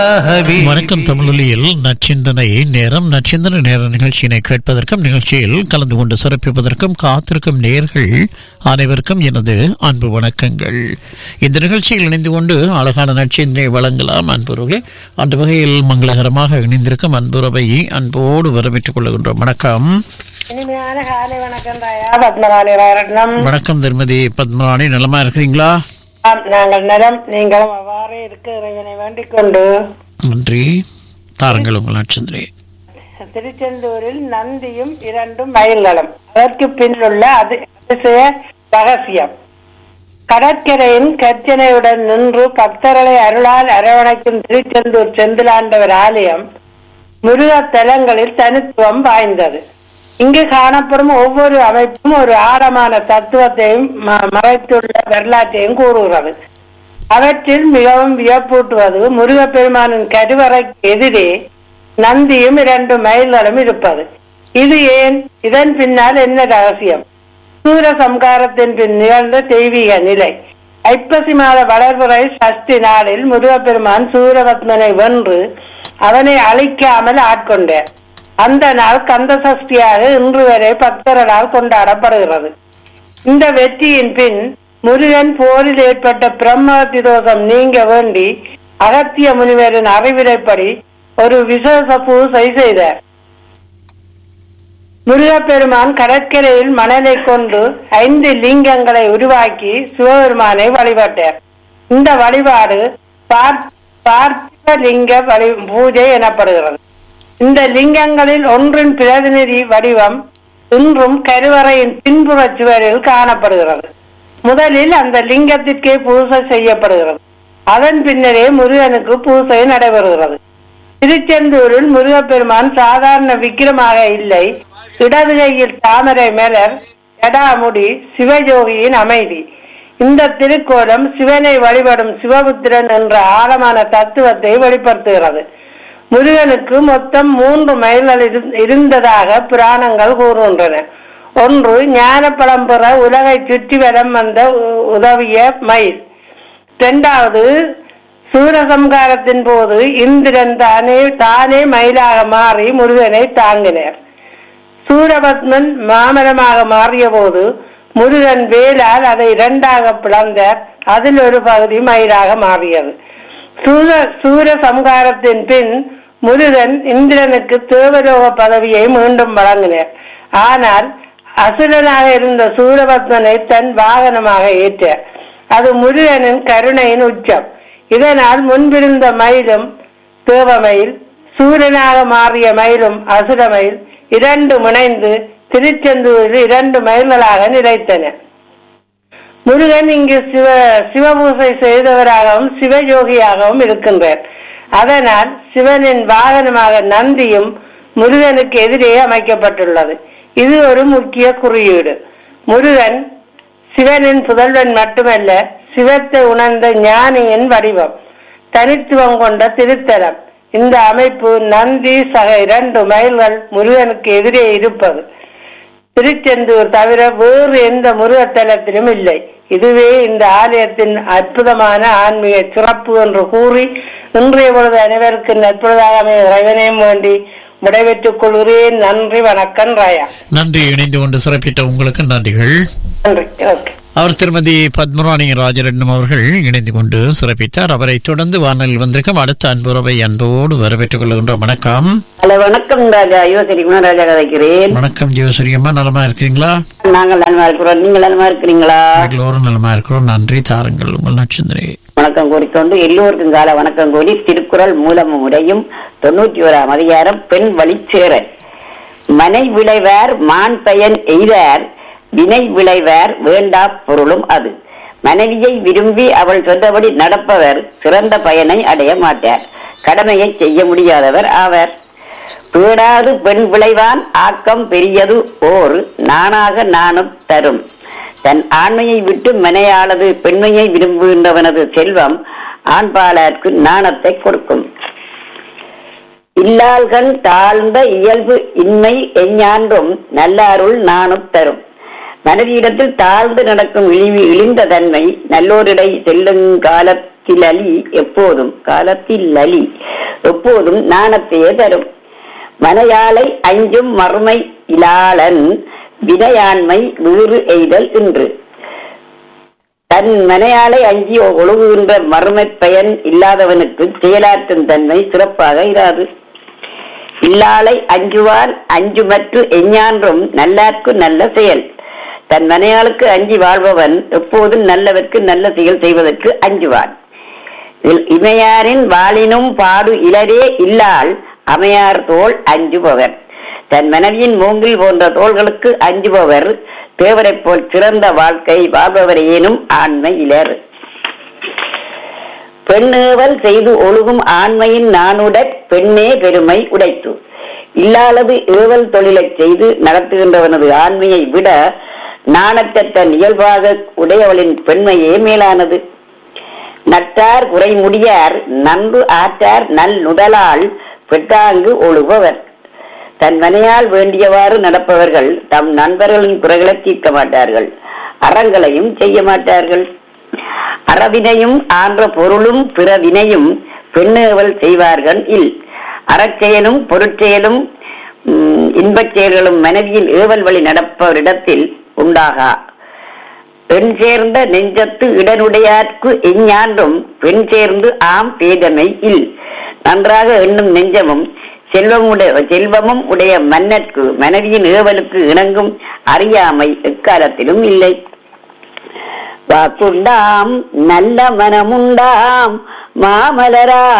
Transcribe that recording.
வணக்கம் தமிழொலியில் நச்சிந்தனை நேரம் நச்சிந்தனை நேர நிகழ்ச்சியினை கேட்பதற்கும் நிகழ்ச்சியில் கலந்து கொண்டு சிறப்பிப்பதற்கும் காத்திருக்கும் நேர்கள் அனைவருக்கும் எனது அன்பு வணக்கங்கள் இந்த நிகழ்ச்சியில் இணைந்து கொண்டு அழகான நச்சிந்தனை வழங்கலாம் அன்புறவர்களே அந்த வகையில் மங்களகரமாக இணைந்திருக்கும் அன்புறவை அன்போடு வரவேற்றுக் கொள்கின்றோம் வணக்கம் இனிமையான காலை வணக்கம் தாயா பத்மராணி ராயரட்னம் வணக்கம் திருமதி பத்மராணி நலமா இருக்கிறீங்களா ஆம், நாங்கள் நலம் நீங்களும் அவ்வாறே இருக்க இறைவனை வேண்டிக் கொண்டு நன்றி தாருங்கள் உங்கள் நட்சத்திரே திருச்செந்தூரில் நந்தியும் இரண்டும் மயில்களும் அதற்கு பின்னுள்ள அது அதிசய ரகசியம் கடற்கரையின் கர்ச்சனையுடன் நின்று பக்தர்களை அருளால் அரவணைக்கும் திருச்செந்தூர் செந்திலாண்டவர் ஆலயம் முருகத் தலங்களில் தனித்துவம் வாய்ந்தது இங்கு காணப்படும் ஒவ்வொரு அமைப்பும் ஒரு ஆழமான தத்துவத்தையும் ம- மறைத்துள்ள வரலாற்றையும் கூறுகிறது அவற்றில் மிகவும் வியப்பூட்டுவது முருகப்பெருமானின் கருவறைக்கு எதிரே நந்தியும் இரண்டு மயில்களும் இருப்பது இது ஏன் இதன் பின்னால் என்ன ரகசியம் சூர சம்காரத்தின் பின் நிகழ்ந்த தெய்வீக நிலை ஐப்பசி மாத வளர்புறை சஷ்டி நாளில் முருகப்பெருமான் சூரபத்மனை வென்று அவனை அழிக்காமல் ஆட்கொண்டார் அந்த நாள் கந்த சஷ்டியாக இன்று வரை பக்தர்களால் கொண்டாடப்படுகிறது இந்த வெற்றியின் பின் முருகன் போரில் ஏற்பட்ட பிரம்ம தோஷம் நீங்க வேண்டி அகத்திய முனிவரின் அறிவுரைப்படி ஒரு விசேஷ பூசை செய்தார் முருகப்பெருமான் கடற்கரையில் மணலை கொண்டு ஐந்து லிங்கங்களை உருவாக்கி சிவபெருமானை வழிபட்டார் இந்த வழிபாடு பார்- பார்த்திப லிங்க வழி பூஜை எனப்படுகிறது இந்த லிங்கங்களில் ஒன்றின் பிரதிநிதி வடிவம் இன்றும் கருவறையின் பின்புற சுவரில் காணப்படுகிறது முதலில் அந்த லிங்கத்திற்கே பூசை செய்யப்படுகிறது அதன் பின்னரே முருகனுக்கு பூசை நடைபெறுகிறது திருச்செந்தூரில் முருகப்பெருமான் சாதாரண விக்கிரமாக இல்லை இடது கையில் தாமரை மலர் ஜடாமுடி சிவஜோகியின் அமைதி இந்த திருக்கோலம் சிவனை வழிபடும் சிவபுத்திரன் என்ற ஆழமான தத்துவத்தை வெளிப்படுத்துகிறது முருகனுக்கு மொத்தம் மூன்று மயில்கள் இரு- இருந்ததாக புராணங்கள் கூறுகின்றன ஒன்று ஞானப்பழம் பெற உலகை சுற்றி வலம் வந்த உ- உதவிய மயில் இரண்டாவது சூரசம்காரத்தின் போது இந்திரன் தானே தானே மயிலாக மாறி முருகனை தாங்கினார் சூரபத்மன் மாமரமாக மாறிய போது முருகன் வேலால் அதை இரண்டாக பிளந்தார் அதில் ஒரு பகுதி மயிலாக மாறியது சூர சூர சம்காரத்தின் பின் முருகன் இந்திரனுக்கு தேவலோக பதவியை மீண்டும் வழங்கினார் ஆனால் அசுரனாக இருந்த சூரபத்மனை தன் வாகனமாக ஏற்றார் அது முருகனின் கருணையின் உச்சம் இதனால் முன்பிருந்த மயிலும் தேவமயில் சூரனாக மாறிய மயிலும் அசுரமயில் இரண்டு இணைந்து திருச்செந்தூரில் இரண்டு மயில்களாக நிலைத்தன முருகன் இங்கு சிவ சிவபூசை செய்தவராகவும் சிவயோகியாகவும் இருக்கின்றார் அதனால் சிவனின் வாகனமாக நந்தியும் முருகனுக்கு எதிரே அமைக்கப்பட்டுள்ளது இது ஒரு முக்கிய குறியீடு முருகன் சிவனின் புதல்வன் மட்டுமல்ல சிவத்தை உணர்ந்த ஞானியின் வடிவம் தனித்துவம் கொண்ட திருத்தலம் இந்த அமைப்பு நந்தி சக இரண்டு மயில்கள் முருகனுக்கு எதிரே இருப்பது திருச்செந்தூர் தவிர வேறு எந்த முருகத்தலத்திலும் இல்லை இதுவே இந்த ஆலயத்தின் அற்புதமான ஆன்மீக சிறப்பு என்று கூறி இன்றைய பொழுது அனைவருக்கு நற்பொழுதாக அமைய இறைவனையும் வேண்டி விடைபெற்றுக் கொள்கிறேன் நன்றி வணக்கம் ராயா நன்றி இணைந்து கொண்டு சிறப்பித்த உங்களுக்கு நன்றிகள் நன்றி ஓகே அவர் திருமதி பத்மராணி ராஜரட்னம் அவர்கள் இணைந்து கொண்டு சிறப்பித்தார் அவரை தொடர்ந்து வானலில் வந்திருக்கும் அடுத்த அன்புறவை அன்போடு வரவேற்றுக் கொள்கின்றோம் வணக்கம் ஹலோ வணக்கம் ராஜா யுவசரி குணராஜா கதைக்கிறேன் வணக்கம் ஜோசரியம்மா நலமா இருக்கிறீங்களா நாங்கள் நலமா இருக்கிறோம் நீங்கள் நலமா இருக்கிறீங்களா எல்லோரும் நலமா இருக்கிறோம் நன்றி தாருங்கள் உங்கள் நட்சத்திரே வணக்கம் கூறிக்கொண்டு எல்லோருக்கும் கால வணக்கம் கூறி திருக்குறள் மூலமும் உரையும் தொண்ணூற்றி ஓராம் அதிகாரம் பெண் வழிச்சேரல் மனை விளைவார் மான் பயன் எய்தார் வினை விளைவார் வேண்டா பொருளும் அது மனைவியை விரும்பி அவள் சொன்னபடி நடப்பவர் சிறந்த பயனை அடைய மாட்டார் கடமையை செய்ய முடியாதவர் ஆவர் பேடாது பெண் விளைவான் ஆக்கம் பெரியது ஓர் நானாக நானும் தரும் தன் ஆண்மையை விட்டு மனையாளது பெண்மையை விரும்புகின்றவனது செல்வம் ஆண்பாளர்க்கு நாணத்தை கொடுக்கும் இல்லாள்கள் தாழ்ந்த இயல்பு இன்மை எஞ்ஞான்றும் நல்லாருள் நாணும் தரும் மனைவியிடத்தில் தாழ்ந்து நடக்கும் இழிவு இழிந்த தன்மை நல்லோரிடை செல்லும் கால காலத்தில் அலி எப்போதும் காலத்தில் அலி எப்போதும் நாணத்தையே தரும் மனையாளை அஞ்சும் மறுமை இலாளன் வினையாண்மை வீறு எய்தல் என்று தன் மனையாளை அஞ்சி ஒழுகுகின்ற மறுமை பயன் இல்லாதவனுக்கு செயலாற்றும் தன்மை சிறப்பாக இராது இல்லாளை அஞ்சுவான் அஞ்சுமற்று எஞ்ஞான்றும் நல்லார்க்கு நல்ல செயல் தன் மனையாளுக்கு அஞ்சி வாழ்பவன் எப்போதும் நல்லவர்க்கு நல்ல செயல் செய்வதற்கு அஞ்சுவான் இல் இமையாரின் வாளினும் பாடு இலரே இல்லால் அமையார் தோல் அஞ்சுபவர் தன் மனைவியின் மூங்கில் போன்ற தோள்களுக்கு அஞ்சுபவர் தேவரைப் போல் சிறந்த வாழ்க்கை வாழ்பவரையேனும் ஆண்மை இலர் பெண்ணேவல் செய்து ஒழுகும் ஆண்மையின் நானுடற் பெண்ணே பெருமை உடைத்து இல்லாதது ஏவல் தொழிலைச் செய்து நடத்துகின்றவனது ஆண்மையை விட நாணற்ற தன் இயல்பாக உடையவளின் பெண்மையே மேலானது நட்டார் குறை முடியார் நன்று ஆற்றார் நல் நுதலால் பெட்டாங்கு ஒழுபவர் தன் மனையால் வேண்டியவாறு நடப்பவர்கள் தம் நண்பர்களின் குறைகளை தீர்க்க மாட்டார்கள் அறங்களையும் செய்ய மாட்டார்கள் அறவினையும் ஆன்ற பொருளும் பிற வினையும் பெண்ணேவல் செய்வார்கள் இல் அறச்செயலும் பொருட்செயலும் உம், இன்பச் செயல்களும் மனைவியின் ஏவல் வழி நடப்பவரிடத்தில் உண்டாகா பெண் சேர்ந்த நெஞ்சத்து இடனுடையார்க்கு எஞ்ஞான்றும் பெண் சேர்ந்து ஆம் பேதமை இல் நன்றாக எண்ணும் நெஞ்சமும் செல்வமுடைய செல்வமும் உடைய மன்னர்க்கு மனைவியின் ஏவலுக்கு இணங்கும் அறியாமை எக்காலத்திலும் இல்லை வாக்குண்டாம் நல்ல மனமுண்டாம் மாமலரா